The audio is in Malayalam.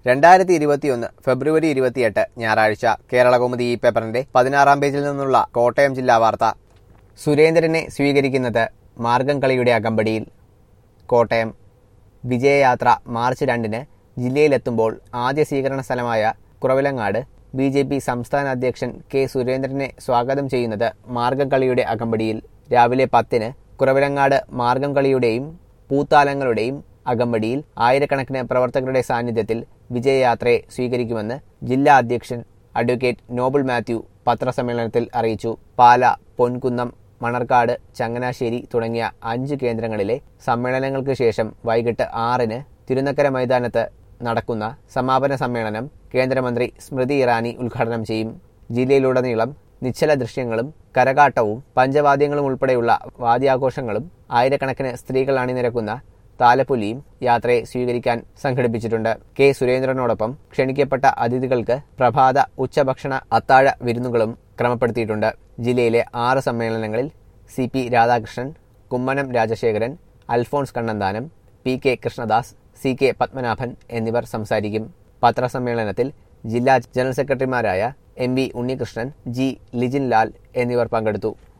രണ്ടായിരത്തി ഇരുപത്തിയൊന്ന് ഫെബ്രുവരി ഇരുപത്തിയെട്ട് ഞായറാഴ്ച കേരളകൗമുദി ഈ പേപ്പറിന്റെ പതിനാറാം പേജിൽ നിന്നുള്ള കോട്ടയം ജില്ലാ വാർത്ത സുരേന്ദ്രനെ സ്വീകരിക്കുന്നത് മാർഗം കളിയുടെ അകമ്പടിയിൽ കോട്ടയം വിജയയാത്ര മാർച്ച് രണ്ടിന് ജില്ലയിലെത്തുമ്പോൾ ആദ്യ സ്വീകരണ സ്ഥലമായ കുറവിലങ്ങാട് ബി ജെ പി സംസ്ഥാന അധ്യക്ഷൻ കെ സുരേന്ദ്രനെ സ്വാഗതം ചെയ്യുന്നത് മാർഗം കളിയുടെ അകമ്പടിയിൽ രാവിലെ പത്തിന് കുറവിലങ്ങാട് മാർഗം കളിയുടെയും പൂത്താലങ്ങളുടെയും അകമ്പടിയിൽ ആയിരക്കണക്കിന് പ്രവർത്തകരുടെ സാന്നിധ്യത്തിൽ വിജയയാത്രയെ സ്വീകരിക്കുമെന്ന് ജില്ലാ അധ്യക്ഷൻ അഡ്വക്കേറ്റ് നോബിൾ മാത്യു പത്രസമ്മേളനത്തിൽ അറിയിച്ചു പാല പൊൻകുന്നം മണർക്കാട് ചങ്ങനാശ്ശേരി തുടങ്ങിയ അഞ്ച് കേന്ദ്രങ്ങളിലെ സമ്മേളനങ്ങൾക്ക് ശേഷം വൈകിട്ട് ആറിന് തിരുനക്കര മൈതാനത്ത് നടക്കുന്ന സമാപന സമ്മേളനം കേന്ദ്രമന്ത്രി സ്മൃതി ഇറാനി ഉദ്ഘാടനം ചെയ്യും ജില്ലയിലുടനീളം നിശ്ചല ദൃശ്യങ്ങളും കരകാട്ടവും പഞ്ചവാദ്യങ്ങളും ഉൾപ്പെടെയുള്ള വാദ്യാഘോഷങ്ങളും ആയിരക്കണക്കിന് സ്ത്രീകൾ അണിനിരക്കുന്ന താലപ്പൊലിയും യാത്രയെ സ്വീകരിക്കാൻ സംഘടിപ്പിച്ചിട്ടുണ്ട് കെ സുരേന്ദ്രനോടൊപ്പം ക്ഷണിക്കപ്പെട്ട അതിഥികൾക്ക് പ്രഭാത ഉച്ചഭക്ഷണ അത്താഴ വിരുന്നുകളും ക്രമപ്പെടുത്തിയിട്ടുണ്ട് ജില്ലയിലെ ആറ് സമ്മേളനങ്ങളിൽ C P Radhakrishnan Kummanam Rajasekharan Alphons Kannanthanam P K Krishnadas C K Padmanabhan എന്നിവർ സംസാരിക്കും പത്രസമ്മേളനത്തിൽ ജില്ലാ ജനറൽ സെക്രട്ടറിമാരായ M V Unnikrishnan G Lijin Lal എന്നിവർ പങ്കെടുത്തു